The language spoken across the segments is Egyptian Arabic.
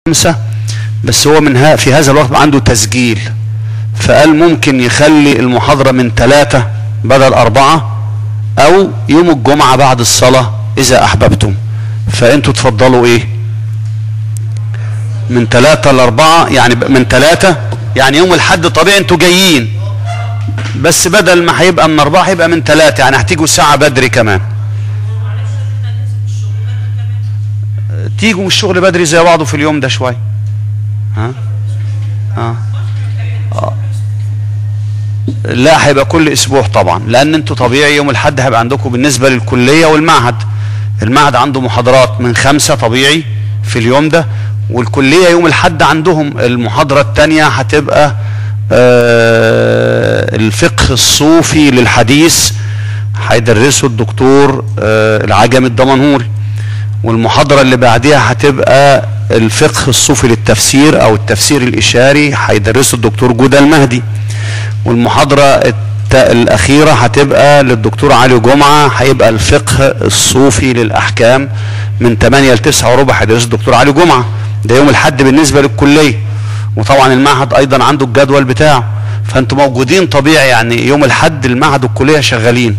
خمسة بس هو من ها في هذا الوقت عنده تسجيل فقال ممكن يخلي المحاضرة من ثلاثة بدل أربعة أو يوم الجمعة بعد الصلاة إذا أحببتم فأنتوا تفضلوا إيه من ثلاثة لأربعة يعني من ثلاثة يعني يوم الحد طبيعي أنتوا جايين بس بدل ما هيبقى من أربعة هيبقى من ثلاثة يعني هتيجوا ساعة بدري كمان تيجوا من الشغل بدري زي بعضه في اليوم ده شويه ها ها آه. لا هيبقى كل اسبوع طبعا لان انتوا طبيعي يوم الاحد هيبقى عندكم بالنسبه للكليه والمعهد المعهد عنده محاضرات من خمسة طبيعي في اليوم ده والكليه يوم الاحد عندهم المحاضره الثانيه هتبقى آه الفقه الصوفي للحديث هيدرسه الدكتور آه العجمي الدمنهوري والمحاضرة اللي بعديها هتبقى الفقه الصوفي للتفسير او التفسير الاشاري هيدرسه الدكتور جودة المهدي والمحاضرة الاخيرة هتبقى للدكتور علي جمعة هيبقى الفقه الصوفي للاحكام من 8 ل 9 وربع هيدرسه الدكتور علي جمعة ده يوم الحد بالنسبة للكلية وطبعا المعهد ايضا عنده الجدول بتاعه فانتوا موجودين طبيعي يعني يوم الحد المعهد والكلية شغالين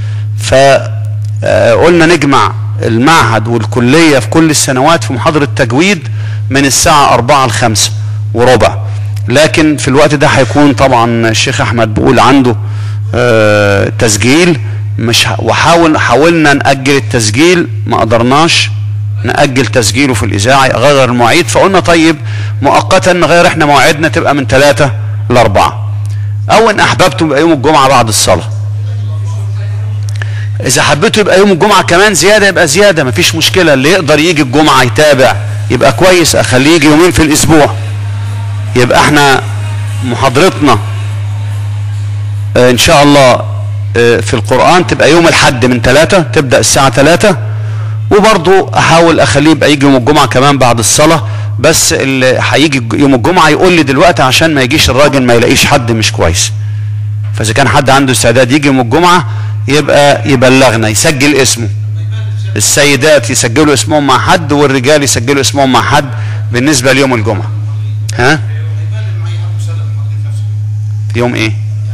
فقلنا نجمع المعهد والكلية في كل السنوات في محاضرة تجويد من الساعة أربعة لخمسة وربع لكن في الوقت ده هيكون طبعا الشيخ أحمد بيقول عنده آه تسجيل مش وحاول حاولنا نأجل التسجيل ما قدرناش نأجل تسجيله في الإذاعة غير المواعيد فقلنا طيب مؤقتا نغير احنا مواعيدنا تبقى من ثلاثة لأربعة أو إن أحببتم يبقى يوم الجمعة بعد الصلاة اذا حبيتوا يبقى يوم الجمعة كمان زيادة يبقى زيادة مفيش مشكلة اللي يقدر يجي الجمعة يتابع يبقى كويس اخليه يجي يومين في الاسبوع يبقى احنا محاضرتنا اه ان شاء الله اه في القرآن تبقى يوم الحد من ثلاثة تبدأ الساعة ثلاثة وبرضو احاول اخليه يبقى يجي يوم الجمعة كمان بعد الصلاة بس اللي هيجي يوم الجمعة يقول لي دلوقتي عشان ما يجيش الراجل ما يلاقيش حد مش كويس فاذا كان حد عنده استعداد يجي يوم الجمعة يبقى يبلغنا يسجل اسمه السيدات يسجلوا اسمهم مع حد والرجال يسجلوا اسمهم مع حد بالنسبة ليوم الجمعة ها يوم ايه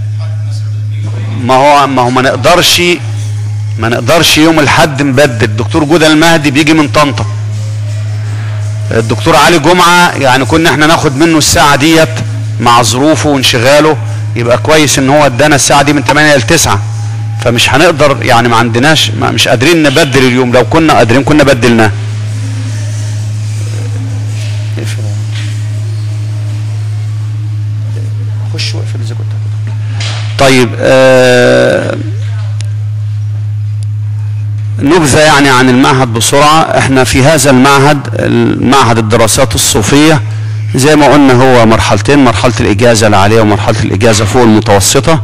ما هو ما هو ما نقدرش ما نقدرش يوم الحد نبدل الدكتور جودة المهدي بيجي من طنطا الدكتور علي جمعة يعني كنا احنا ناخد منه الساعة ديت مع ظروفه وانشغاله يبقى كويس ان هو ادانا الساعة دي من 8 ل 9 فمش هنقدر يعني ما عندناش ما مش قادرين نبدل اليوم لو كنا قادرين كنا بدلناه خش واقفل اذا كنت طيب آه نبذة يعني عن المعهد بسرعة احنا في هذا المعهد المعهد الدراسات الصوفية زي ما قلنا هو مرحلتين مرحلة الإجازة العالية ومرحلة الإجازة فوق المتوسطة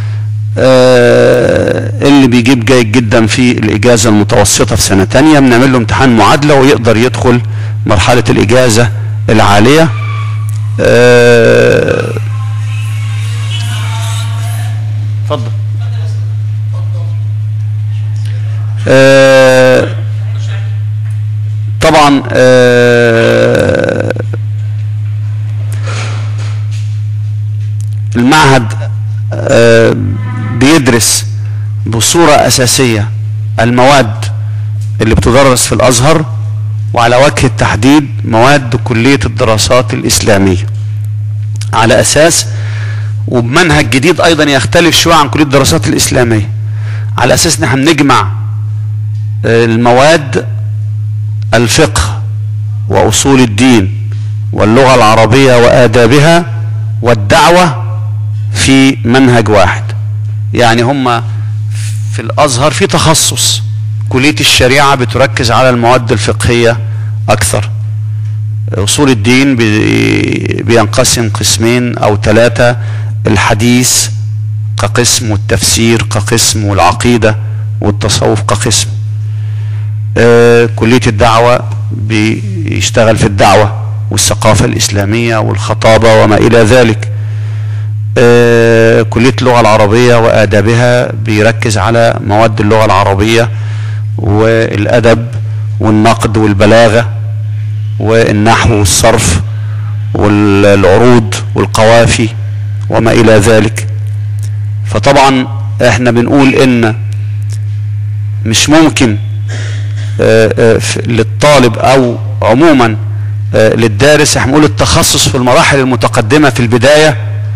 آه اللي بيجيب جيد جدا في الإجازة المتوسطة في سنة تانية بنعمل له امتحان معادلة ويقدر يدخل مرحلة الإجازة العالية اتفضل آه آه طبعا آه المعهد آه بيدرس بصورة أساسية المواد اللي بتدرس في الأزهر وعلى وجه التحديد مواد كلية الدراسات الإسلامية على أساس وبمنهج جديد أيضا يختلف شوية عن كلية الدراسات الإسلامية على أساس إن احنا بنجمع المواد الفقه وأصول الدين واللغة العربية وآدابها والدعوة في منهج واحد يعني هم في الازهر في تخصص كليه الشريعه بتركز على المواد الفقهيه اكثر اصول الدين بينقسم قسمين او ثلاثه الحديث كقسم والتفسير كقسم والعقيده والتصوف كقسم كليه الدعوه بيشتغل في الدعوه والثقافه الاسلاميه والخطابه وما الى ذلك آه كلية اللغة العربية وآدابها بيركز على مواد اللغة العربية والأدب والنقد والبلاغة والنحو والصرف والعروض والقوافي وما الى ذلك فطبعا احنا بنقول ان مش ممكن آه، آه، للطالب او عموما آه، للدارس احنا بنقول التخصص في المراحل المتقدمة في البداية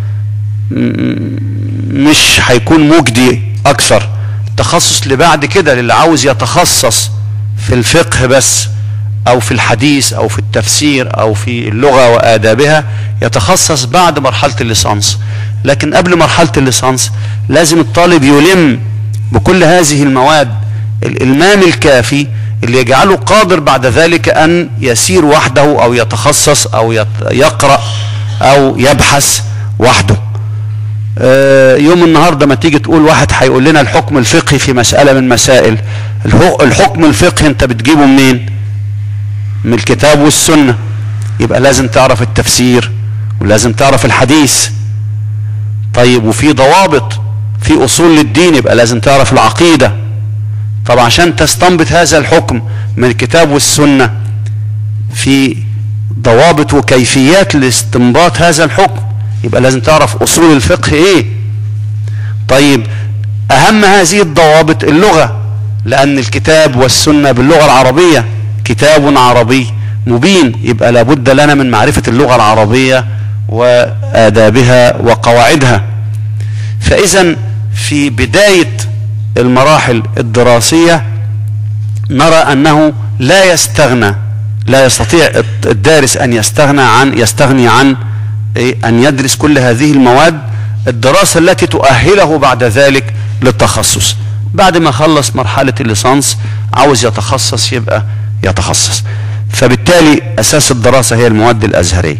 مش هيكون مجدي اكثر التخصص اللي بعد كده للي عاوز يتخصص في الفقه بس او في الحديث او في التفسير او في اللغة وادابها يتخصص بعد مرحلة الليسانس لكن قبل مرحلة الليسانس لازم الطالب يلم بكل هذه المواد الالمام الكافي اللي يجعله قادر بعد ذلك ان يسير وحده او يتخصص او يقرأ او يبحث وحده آه، يوم النهاردة ما تيجي تقول واحد هيقول لنا الحكم الفقهي في مسألة من مسائل الحكم الفقهي انت بتجيبه منين من الكتاب والسنة يبقى لازم تعرف التفسير ولازم تعرف الحديث طيب وفي ضوابط في اصول للدين يبقى لازم تعرف العقيدة طب عشان تستنبط هذا الحكم من الكتاب والسنة في ضوابط وكيفيات لاستنباط هذا الحكم يبقى لازم تعرف اصول الفقه ايه طيب اهم هذه الضوابط اللغة لان الكتاب والسنة باللغة العربية كتاب عربي مبين يبقى لابد لنا من معرفة اللغة العربية وآدابها وقواعدها فإذا في بداية المراحل الدراسية نرى أنه لا يستغنى لا يستطيع الدارس أن يستغنى عن يستغني عن أن يدرس كل هذه المواد الدراسة التي تؤهله بعد ذلك للتخصص بعد ما خلص مرحلة الليسانس عاوز يتخصص يبقى يتخصص فبالتالي أساس الدراسة هي المواد الأزهرية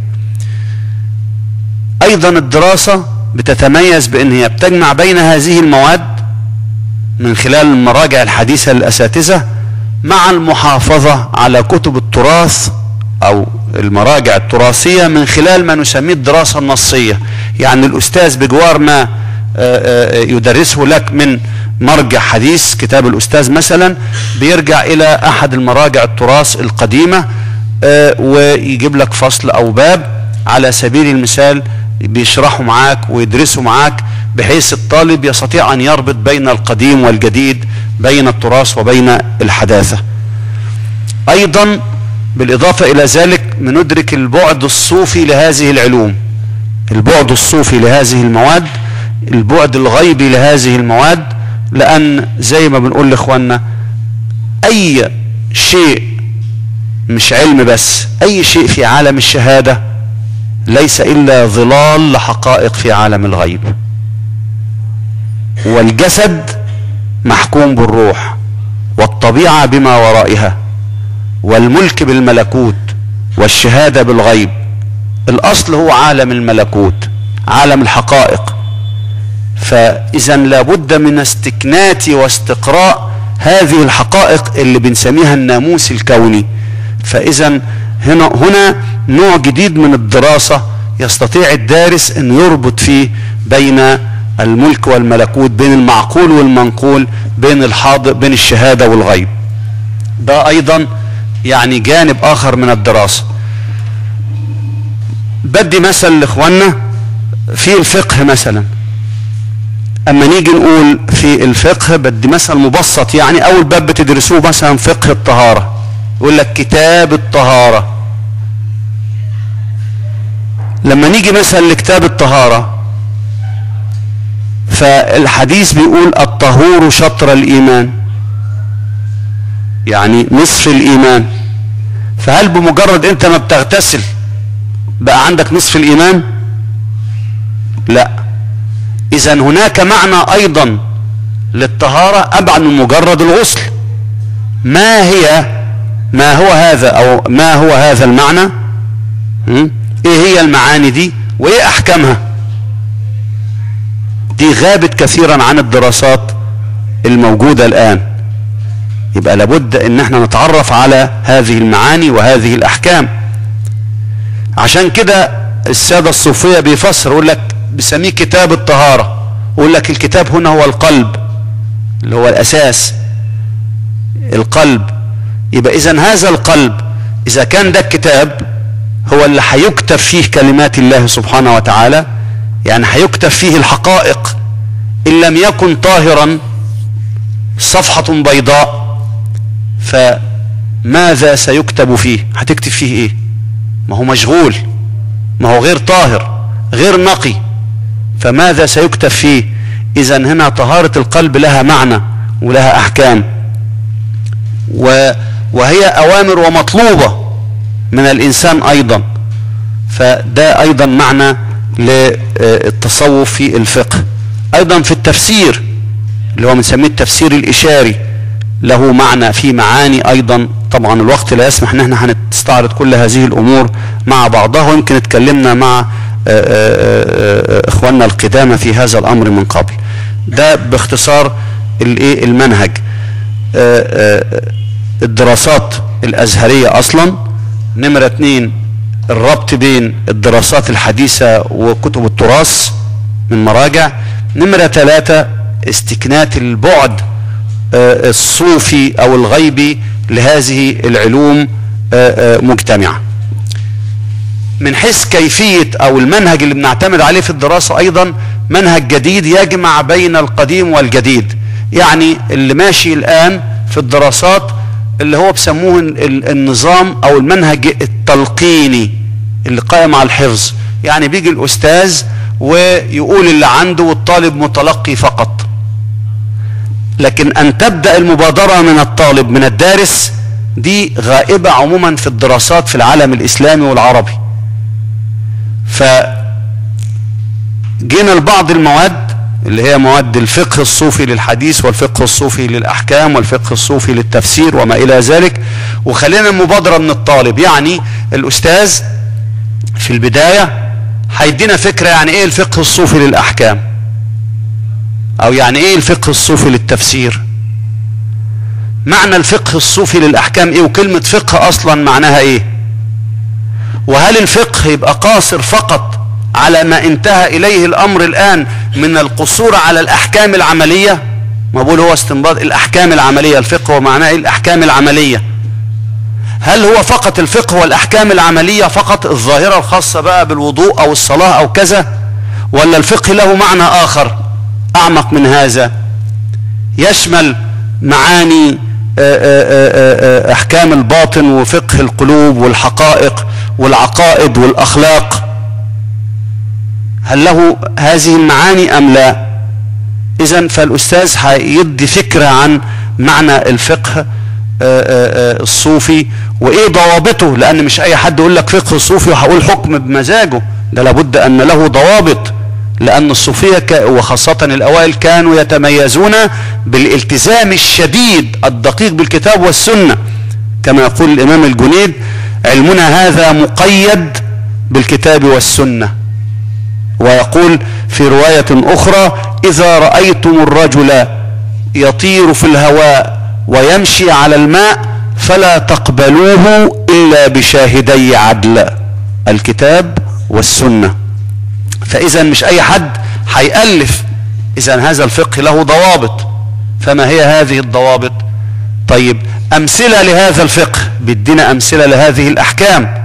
أيضا الدراسة بتتميز بأن هي بتجمع بين هذه المواد من خلال المراجع الحديثة للأساتذة مع المحافظة على كتب التراث أو المراجع التراثية من خلال ما نسميه الدراسة النصية يعني الأستاذ بجوار ما آه، آه، يدرسه لك من مرجع حديث كتاب الأستاذ مثلا بيرجع إلى أحد المراجع التراث القديمة آه، ويجيب لك فصل أو باب على سبيل المثال بيشرحوا معاك ويدرسوا معاك بحيث الطالب يستطيع أن يربط بين القديم والجديد بين التراث وبين الحداثة أيضا بالإضافة إلى ذلك بندرك البعد الصوفي لهذه العلوم البعد الصوفي لهذه المواد البعد الغيبي لهذه المواد لأن زي ما بنقول لإخواننا أي شيء مش علم بس أي شيء في عالم الشهادة ليس إلا ظلال لحقائق في عالم الغيب والجسد محكوم بالروح والطبيعة بما ورائها والملك بالملكوت والشهادة بالغيب الأصل هو عالم الملكوت عالم الحقائق فإذا لابد من استكنات واستقراء هذه الحقائق اللي بنسميها الناموس الكوني فإذا هنا هنا نوع جديد من الدراسة يستطيع الدارس أن يربط فيه بين الملك والملكوت بين المعقول والمنقول بين الحاضر بين الشهادة والغيب ده أيضا يعني جانب آخر من الدراسة بدي مثل لإخواننا في الفقه مثلا اما نيجي نقول في الفقه بدي مثل مبسط يعني اول باب بتدرسوه مثلا فقه الطهارة يقول لك كتاب الطهارة لما نيجي مثلا لكتاب الطهارة فالحديث بيقول الطهور شطر الايمان يعني نصف الايمان فهل بمجرد انت ما بتغتسل بقى عندك نصف الايمان لا اذا هناك معنى ايضا للطهارة ابعد من مجرد الغسل ما هي ما هو هذا او ما هو هذا المعنى ايه هي المعاني دي وايه احكامها دي غابت كثيرا عن الدراسات الموجودة الان يبقى لابد ان احنا نتعرف على هذه المعاني وهذه الاحكام عشان كده السادة الصوفية بيفسر يقول لك بسميه كتاب الطهارة يقول لك الكتاب هنا هو القلب اللي هو الأساس القلب يبقى إذا هذا القلب اذا كان ده الكتاب هو اللي هيكتب فيه كلمات الله سبحانه وتعالى يعني هيكتب فيه الحقائق ان لم يكن طاهرا صفحة بيضاء فماذا سيكتب فيه هتكتب فيه ايه ما هو مشغول ما هو غير طاهر غير نقي فماذا سيكتب فيه اذا هنا طهارة القلب لها معنى ولها احكام وهي اوامر ومطلوبة من الانسان ايضا فده ايضا معنى للتصوف في الفقه ايضا في التفسير اللي هو بنسميه التفسير الاشاري له معنى في معاني ايضا طبعا الوقت لا يسمح ان احنا هنستعرض كل هذه الامور مع بعضها ويمكن اتكلمنا مع اخواننا القدامى في هذا الامر من قبل ده باختصار الايه المنهج الدراسات الازهرية اصلا نمرة اتنين الربط بين الدراسات الحديثة وكتب التراث من مراجع نمرة ثلاثة استكنات البعد الصوفي او الغيبي لهذه العلوم مجتمعة من حيث كيفية او المنهج اللي بنعتمد عليه في الدراسة ايضا منهج جديد يجمع بين القديم والجديد يعني اللي ماشي الان في الدراسات اللي هو بسموه النظام او المنهج التلقيني اللي قائم على الحفظ يعني بيجي الاستاذ ويقول اللي عنده والطالب متلقي فقط لكن ان تبدأ المبادرة من الطالب من الدارس دي غائبة عموما في الدراسات في العالم الاسلامي والعربي ف جينا لبعض المواد اللي هي مواد الفقه الصوفي للحديث والفقه الصوفي للأحكام والفقه الصوفي للتفسير وما إلى ذلك وخلينا المبادرة من الطالب يعني الأستاذ في البداية هيدينا فكرة يعني إيه الفقه الصوفي للأحكام أو يعني إيه الفقه الصوفي للتفسير معنى الفقه الصوفي للأحكام إيه وكلمة فقه أصلا معناها إيه وهل الفقه يبقى قاصر فقط على ما انتهى إليه الأمر الآن من القصور على الأحكام العملية ما بقول هو استنباط الأحكام العملية الفقه ومعناه إيه الأحكام العملية هل هو فقط الفقه والأحكام العملية فقط الظاهرة الخاصة بقى بالوضوء أو الصلاة أو كذا ولا الفقه له معنى آخر أعمق من هذا يشمل معاني أحكام الباطن وفقه القلوب والحقائق والعقائد والأخلاق هل له هذه المعاني أم لا إذا فالأستاذ هيدي فكرة عن معنى الفقه الصوفي وإيه ضوابطه لأن مش أي حد يقول لك فقه الصوفي وهقول حكم بمزاجه ده لابد أن له ضوابط لأن الصوفية وخاصة الأوائل كانوا يتميزون بالالتزام الشديد الدقيق بالكتاب والسنة كما يقول الإمام الجنيد علمنا هذا مقيد بالكتاب والسنة ويقول في رواية أخرى إذا رأيتم الرجل يطير في الهواء ويمشي على الماء فلا تقبلوه إلا بشاهدي عدل الكتاب والسنة فإذا مش أي حد هيألف إذا هذا الفقه له ضوابط فما هي هذه الضوابط طيب أمثلة لهذا الفقه بدنا أمثلة لهذه الأحكام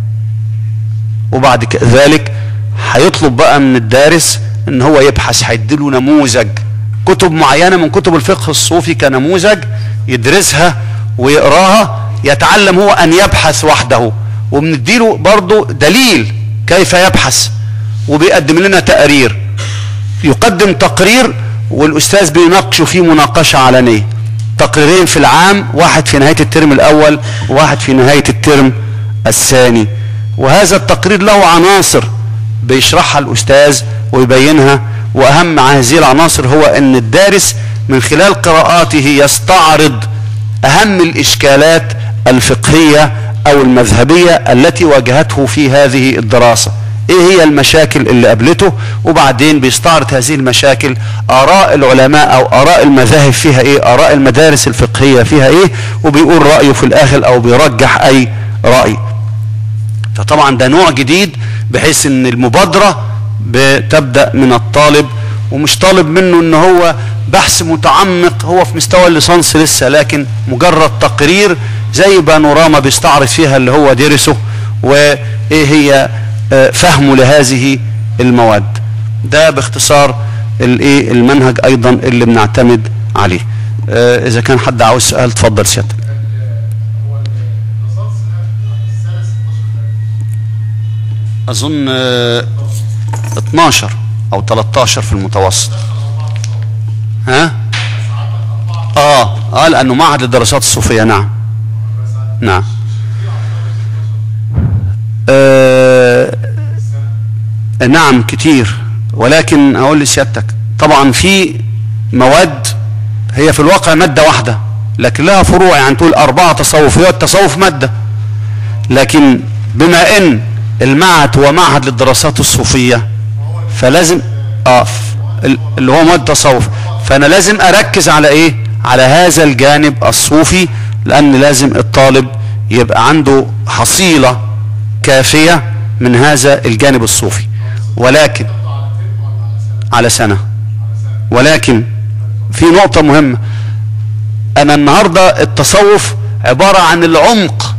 وبعد ذلك هيطلب بقى من الدارس ان هو يبحث هيديله نموذج كتب معينة من كتب الفقه الصوفي كنموذج يدرسها ويقراها يتعلم هو ان يبحث وحده وبنديله برضه دليل كيف يبحث وبيقدم لنا تقرير يقدم تقرير والاستاذ بيناقشه فيه مناقشة علنية تقريرين في العام واحد في نهاية الترم الاول وواحد في نهاية الترم الثاني وهذا التقرير له عناصر بيشرحها الأستاذ ويبينها وأهم هذه العناصر هو أن الدارس من خلال قراءاته يستعرض أهم الإشكالات الفقهية أو المذهبية التي واجهته في هذه الدراسة ايه هي المشاكل اللي قابلته وبعدين بيستعرض هذه المشاكل اراء العلماء او اراء المذاهب فيها ايه اراء المدارس الفقهية فيها ايه وبيقول رأيه في الاخر او بيرجح اي رأي فطبعا ده نوع جديد بحيث ان المبادرة بتبدأ من الطالب ومش طالب منه ان هو بحث متعمق هو في مستوى الليسانس لسه لكن مجرد تقرير زي بانوراما بيستعرض فيها اللي هو درسه وايه هي آه، فهمه لهذه المواد ده باختصار الايه المنهج ايضا اللي بنعتمد عليه آه، اذا كان حد عاوز سؤال اتفضل سيادتك اظن آه، 12 او 13 في المتوسط ها اه اه لانه معهد للدراسات الصوفيه نعم نعم آه نعم كتير ولكن اقول لسيادتك طبعا في مواد هي في الواقع ماده واحده لكن لها فروع يعني تقول اربعه تصوف هي التصوف ماده لكن بما ان المعهد هو معهد للدراسات الصوفيه فلازم اه ال- اللي هو مواد تصوف فانا لازم اركز على ايه على هذا الجانب الصوفي لان لازم الطالب يبقى عنده حصيله كافيه من هذا الجانب الصوفي ولكن على سنه ولكن في نقطه مهمه انا النهارده التصوف عباره عن العمق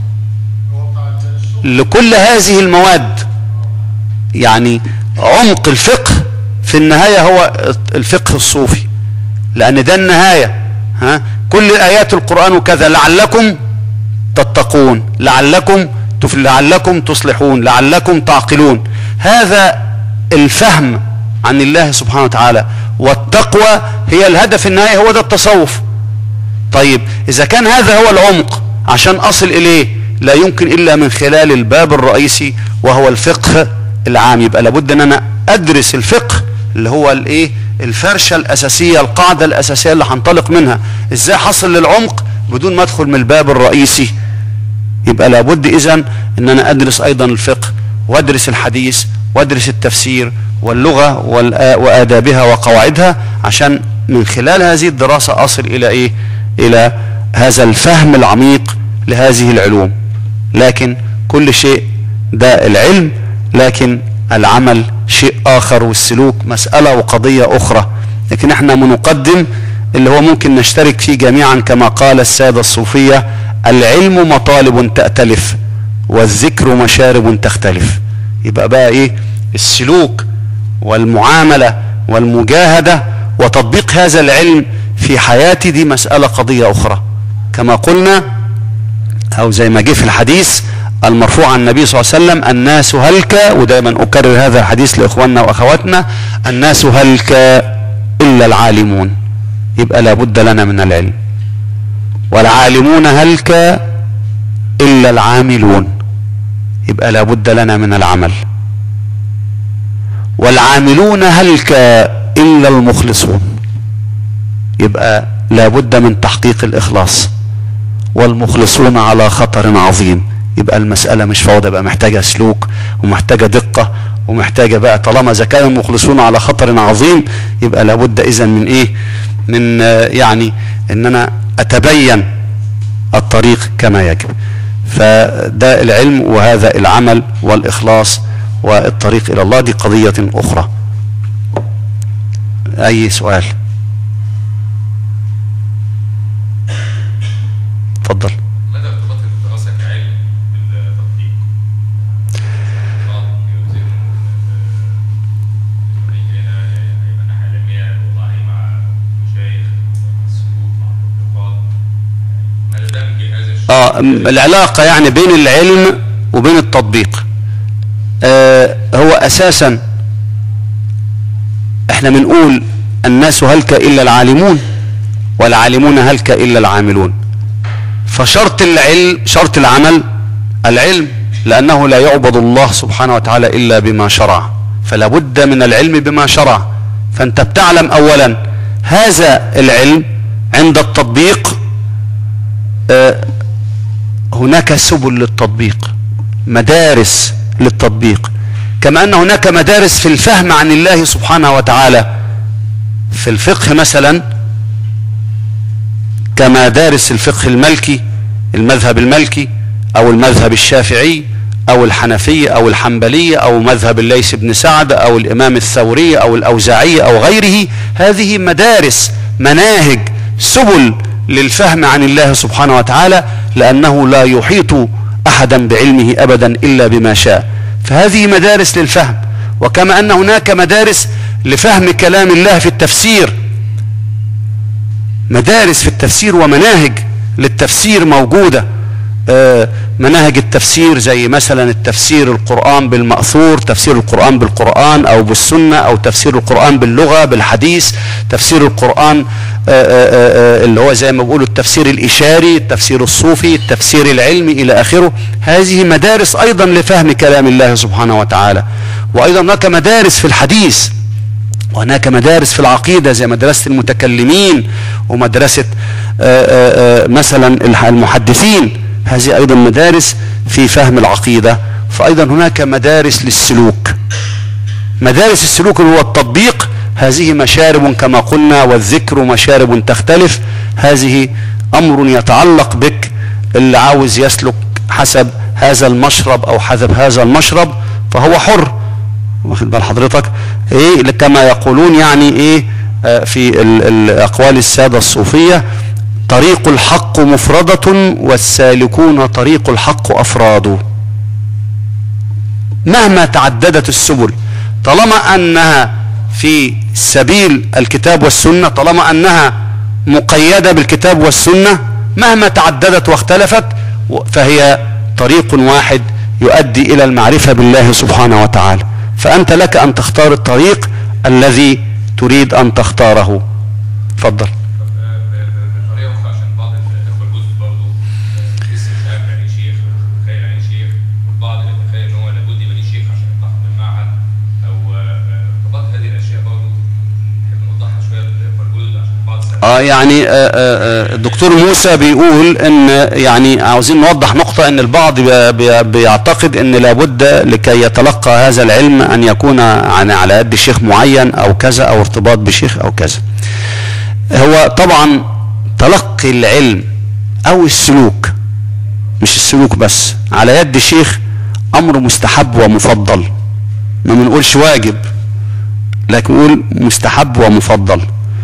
لكل هذه المواد يعني عمق الفقه في النهاية هو الفقه الصوفي لأن ده النهاية ها كل آيات القرآن وكذا لعلكم تتقون لعلكم تف... لعلكم تصلحون لعلكم تعقلون هذا الفهم عن الله سبحانه وتعالى والتقوى هي الهدف النهائي هو ده التصوف طيب إذا كان هذا هو العمق عشان أصل إليه لا يمكن إلا من خلال الباب الرئيسي وهو الفقه العام يبقى لابد أن أنا أدرس الفقه اللي هو الإيه الفرشة الأساسية القاعدة الأساسية اللي هنطلق منها إزاي حصل للعمق بدون ما أدخل من الباب الرئيسي يبقى لابد إذن أن أنا أدرس أيضا الفقه وأدرس الحديث وأدرس التفسير واللغة والآ- وآدابها وقواعدها عشان من خلال هذه الدراسة أصل إلى إيه إلى هذا الفهم العميق لهذه العلوم لكن كل شيء ده العلم لكن العمل شيء آخر والسلوك مسألة وقضية أخرى لكن احنا بنقدم اللي هو ممكن نشترك فيه جميعا كما قال السادة الصوفية العلم مطالب تأتلف والذكر مشارب تختلف يبقى بقى ايه السلوك والمعاملة والمجاهدة وتطبيق هذا العلم في حياتي دي مسألة قضية أخرى كما قلنا أو زي ما جه في الحديث المرفوع عن النبي صلى الله عليه وسلم الناس هلك ودائما أكرر هذا الحديث لإخواننا وأخواتنا الناس هلك إلا العالمون يبقى لابد لنا من العلم والعالمون هلك إلا العاملون يبقى لابد لنا من العمل والعاملون هلك إلا المخلصون يبقى لابد من تحقيق الإخلاص والمخلصون على خطر عظيم يبقى المسألة مش فوضى بقى محتاجة سلوك ومحتاجة دقة ومحتاجة بقى طالما إذا كان المخلصون على خطر عظيم يبقى لابد إذا من إيه من آه، يعني إن أنا أتبين الطريق كما يجب فده العلم وهذا العمل والإخلاص والطريق إلى الله دي قضية أخرى أي سؤال اتفضل مدى ارتباط الدراسة كعلم بالتطبيق؟ بعض يوزنوا الخريج هنا هيبقى ناحية علمية والله مع مشايخ مع السلوك مع التطبيقات مدى دمج هذا الشيء اه م- العلاقة يعني بين العلم وبين التطبيق آه هو اساسا احنا بنقول الناس هلك الا العالمون والعالمون هلك الا العاملون فشرط العلم شرط العمل العلم لانه لا يعبد الله سبحانه وتعالى الا بما شرع فلا بد من العلم بما شرع فانت بتعلم اولا هذا العلم عند التطبيق آه هناك سبل للتطبيق مدارس للتطبيق كما ان هناك مدارس في الفهم عن الله سبحانه وتعالى في الفقه مثلا كمدارس الفقه الملكي المذهب الملكي او المذهب الشافعي او الحنفية او الحنبلية او مذهب الليث بن سعد او الامام الثوري او الاوزاعي او غيره هذه مدارس مناهج سبل للفهم عن الله سبحانه وتعالى لأنه لا يحيط أحدا بعلمه أبدا إلا بما شاء فهذه مدارس للفهم وكما أن هناك مدارس لفهم كلام الله في التفسير مدارس في التفسير ومناهج للتفسير موجودة آه، مناهج التفسير زي مثلا التفسير القرآن بالمأثور تفسير القرآن بالقرآن أو بالسنة أو تفسير القرآن باللغة بالحديث تفسير القرآن آه، آه، آه، اللي هو زي ما بيقولوا التفسير الإشاري التفسير الصوفي التفسير العلمي إلى آخره هذه مدارس أيضا لفهم كلام الله سبحانه وتعالى وأيضا هناك مدارس في الحديث وهناك مدارس في العقيدة زي مدرسة المتكلمين ومدرسة آه، آه، آه، مثلا الح- المحدثين هذه أيضا مدارس في فهم العقيدة فأيضا هناك مدارس للسلوك مدارس السلوك اللي هو التطبيق هذه مشارب كما قلنا والذكر مشارب تختلف هذه أمر يتعلق بك اللي عاوز يسلك حسب هذا المشرب أو حسب هذا المشرب فهو حر واخد بال حضرتك ايه كما يقولون يعني ايه آه، في ال- الاقوال الساده الصوفيه طريق الحق مفردة والسالكون طريق الحق افراد مهما تعددت السبل طالما انها في سبيل الكتاب والسنه طالما انها مقيده بالكتاب والسنه مهما تعددت واختلفت و- فهي طريق واحد يؤدي الى المعرفه بالله سبحانه وتعالى فانت لك ان تختار الطريق الذي تريد ان تختاره تفضل بطريقه اخرى عشان بعض الاخوه الجزء برضه لسه مش عارف يعني ايه شيخ متخيل يعني ايه شيخ والبعض اللي متخيل ان هو لابد يبقى ليه شيخ عشان يلتحق بالمعهد او آه، فبعض هذه الاشياء برضه نحب نوضحها شويه للاخوه الجزء عشان بعض السلف اه يعني آه، آه، آه، الدكتور موسى بيقول ان يعني عاوزين نوضح نقطة ان البعض بي- بي- بيعتقد ان لابد لكي يتلقى هذا العلم ان يكون عن- على يد شيخ معين او كذا او ارتباط بشيخ او كذا هو طبعا تلقي العلم او السلوك مش السلوك بس على يد شيخ امر مستحب ومفضل ما بنقولش واجب لكن نقول مستحب ومفضل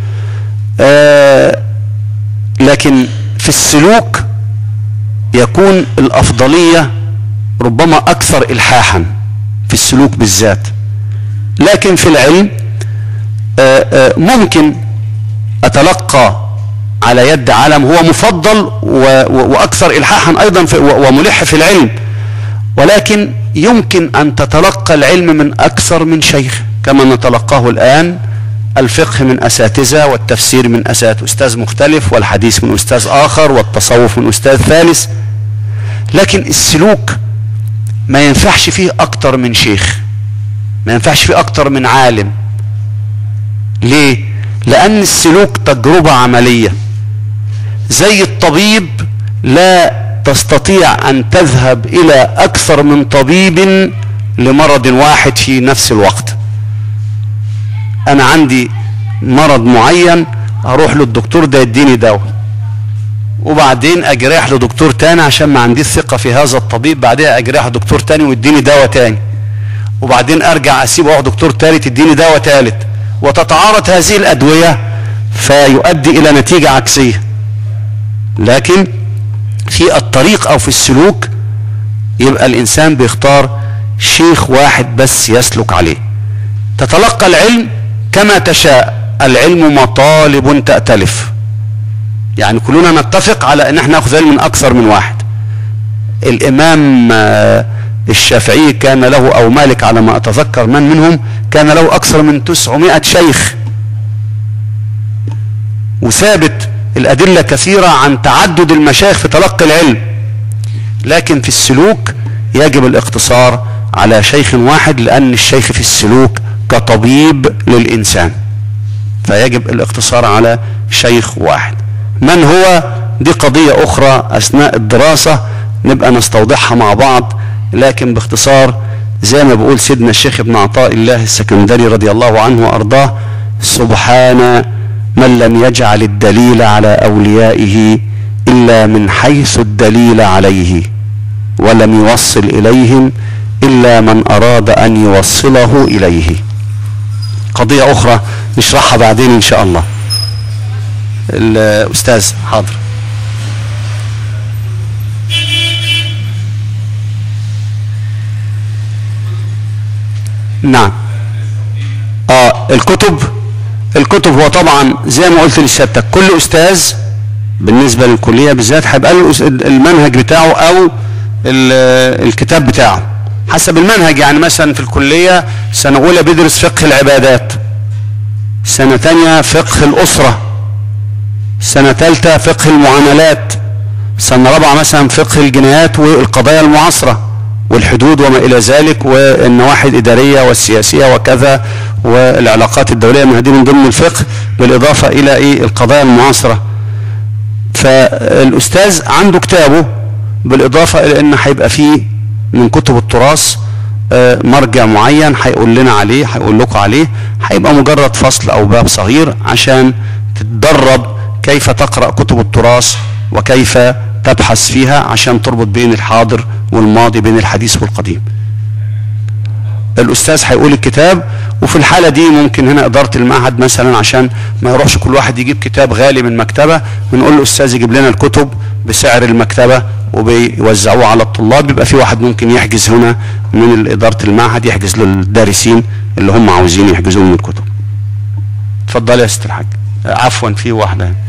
آه، لكن في السلوك يكون الأفضلية ربما أكثر إلحاحا في السلوك بالذات لكن في العلم آه، آه، ممكن أتلقى على يد عالم هو مفضل و- و- وأكثر إلحاحا أيضا في- و- وملح في العلم ولكن يمكن أن تتلقى العلم من أكثر من شيخ كما نتلقاه الآن الفقه من أساتذة والتفسير من أسات أستاذ مختلف والحديث من أستاذ آخر والتصوف من أستاذ ثالث لكن السلوك ما ينفعش فيه أكتر من شيخ ما ينفعش فيه أكتر من عالم ليه؟ لأن السلوك تجربة عملية زي الطبيب لا تستطيع أن تذهب إلى أكثر من طبيب لمرض واحد في نفس الوقت أنا عندي مرض معين أروح للدكتور ده يديني دواء وبعدين أجي رايح لدكتور تاني عشان ما عنديش ثقة في هذا الطبيب بعدها أجي رايح لدكتور تاني ويديني دواء تاني وبعدين أرجع أسيبه أروح دكتور تالت يديني دواء تالت وتتعارض هذه الأدوية فيؤدي إلى نتيجة عكسية لكن في الطريق او في السلوك يبقى الانسان بيختار شيخ واحد بس يسلك عليه تتلقى العلم كما تشاء العلم مطالب تأتلف يعني كلنا نتفق على ان احنا ناخذ علم من اكثر من واحد الامام آه، الشافعي كان له او مالك على ما اتذكر من منهم كان له اكثر من 900 شيخ وثابت الأدلة كثيرة عن تعدد المشايخ في تلقي العلم لكن في السلوك يجب الاقتصار على شيخ واحد لأن الشيخ في السلوك كطبيب للإنسان فيجب الاقتصار على شيخ واحد من هو دي قضية أخرى أثناء الدراسة نبقى نستوضحها مع بعض لكن باختصار زي ما بيقول سيدنا الشيخ ابن عطاء الله السكندري رضي الله عنه وأرضاه سبحان من لم يجعل الدليل على أوليائه إلا من حيث الدليل عليه ولم يوصل إليهم إلا من أراد أن يوصله إليه قضية أخرى نشرحها بعدين إن شاء الله الاستاذ حاضر نعم اه الكتب الكتب هو طبعا زي ما قلت لسيادتك كل استاذ بالنسبه للكليه بالذات هيبقى له الأس- المنهج بتاعه او ال- الكتاب بتاعه حسب المنهج يعني مثلا في الكليه سنه اولى بيدرس فقه العبادات سنه تانية فقه الاسره سنه ثالثه فقه المعاملات سنه رابعه مثلا فقه الجنايات والقضايا المعاصره والحدود وما الى ذلك والنواحي الاداريه والسياسيه وكذا والعلاقات الدوليه ما دي من ضمن الفقه بالاضافه الى ايه القضايا المعاصره فالاستاذ عنده كتابه بالاضافه الى ان هيبقى فيه من كتب التراث آه، مرجع معين هيقول لنا عليه هيقول لكم عليه هيبقى مجرد فصل او باب صغير عشان تتدرب كيف تقرا كتب التراث وكيف تبحث فيها عشان تربط بين الحاضر والماضي بين الحديث والقديم الاستاذ هيقول الكتاب وفي الحاله دي ممكن هنا اداره المعهد مثلا عشان ما يروحش كل واحد يجيب كتاب غالي من مكتبه بنقول له استاذ يجيب لنا الكتب بسعر المكتبه وبيوزعوه على الطلاب يبقى في واحد ممكن يحجز هنا من اداره المعهد يحجز للدارسين اللي هم عاوزين يحجزوا من الكتب اتفضل يا ست الحاج آه، عفوا في واحده هنا.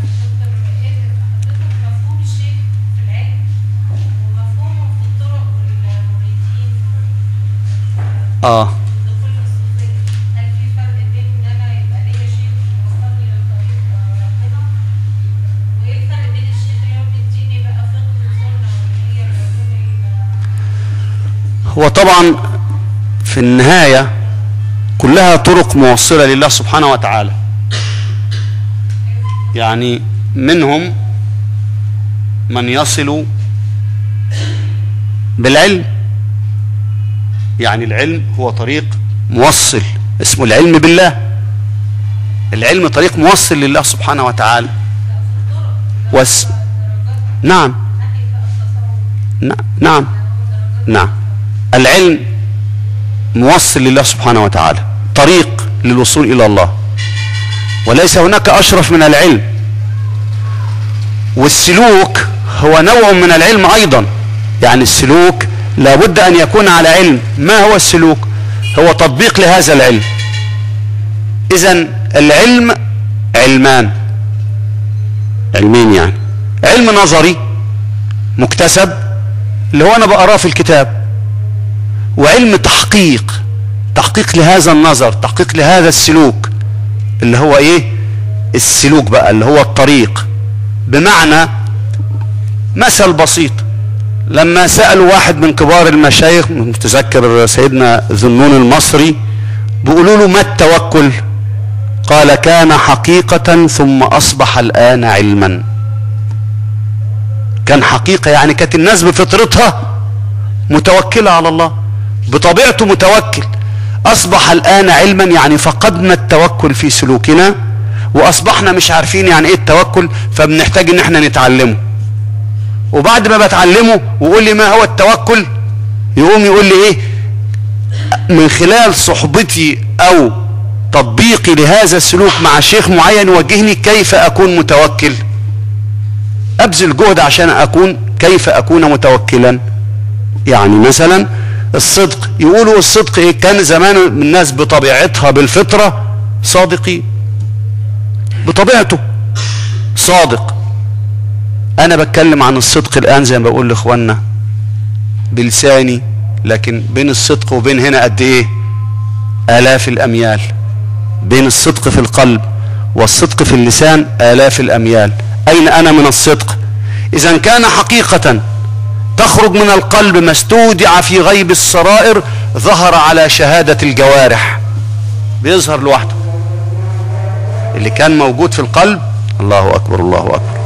مفهوم الشيخ في العلم ومفهومه في الطرق والمريدين اه ودخول الصوفية هل في فرق بين ان انا يبقى ليا شيخ يوصلني لطريق ربنا وايه الفرق بين الشيخ اللي هو بيديني بقى فقه وسنة واللي هي العلوم هو طبعا في النهاية كلها طرق موصلة لله سبحانه وتعالى يعني منهم من يصل بالعلم يعني العلم هو طريق موصل اسمه العلم بالله العلم طريق موصل لله سبحانه وتعالى وس... نعم ن- نعم نعم العلم موصل لله سبحانه وتعالى طريق للوصول الى الله وليس هناك اشرف من العلم والسلوك هو نوع من العلم ايضا يعني السلوك لابد ان يكون على علم ما هو السلوك هو تطبيق لهذا العلم اذا العلم علمان علمين يعني علم نظري مكتسب اللي هو انا بقراه في الكتاب وعلم تحقيق تحقيق لهذا النظر تحقيق لهذا السلوك اللي هو ايه السلوك بقى اللي هو الطريق بمعنى مثل بسيط لما سألوا واحد من كبار المشايخ متذكر سيدنا ذنون المصري بيقولوا له ما التوكل قال كان حقيقة ثم أصبح الآن علما كان حقيقة يعني كانت الناس بفطرتها متوكلة على الله بطبيعته متوكل أصبح الآن علما يعني فقدنا التوكل في سلوكنا وأصبحنا مش عارفين يعني إيه التوكل فبنحتاج إن احنا نتعلمه وبعد ما بتعلمه ويقول لي ما هو التوكل يقوم يقول لي إيه من خلال صحبتي أو تطبيقي لهذا السلوك مع شيخ معين يوجهني كيف أكون متوكل أبذل جهد عشان أكون كيف أكون متوكلا يعني مثلا الصدق يقولوا الصدق ايه كان زمان الناس بطبيعتها بالفطرة صادقين بطبيعته صادق انا بتكلم عن الصدق الان زي ما بقول لاخواننا بلساني لكن بين الصدق وبين هنا قد ايه الاف الاميال بين الصدق في القلب والصدق في اللسان الاف الاميال اين انا من الصدق اذا كان حقيقة تخرج من القلب ما استودع في غيب السرائر ظهر على شهادة الجوارح بيظهر لوحده اللي كان موجود في القلب الله أكبر الله أكبر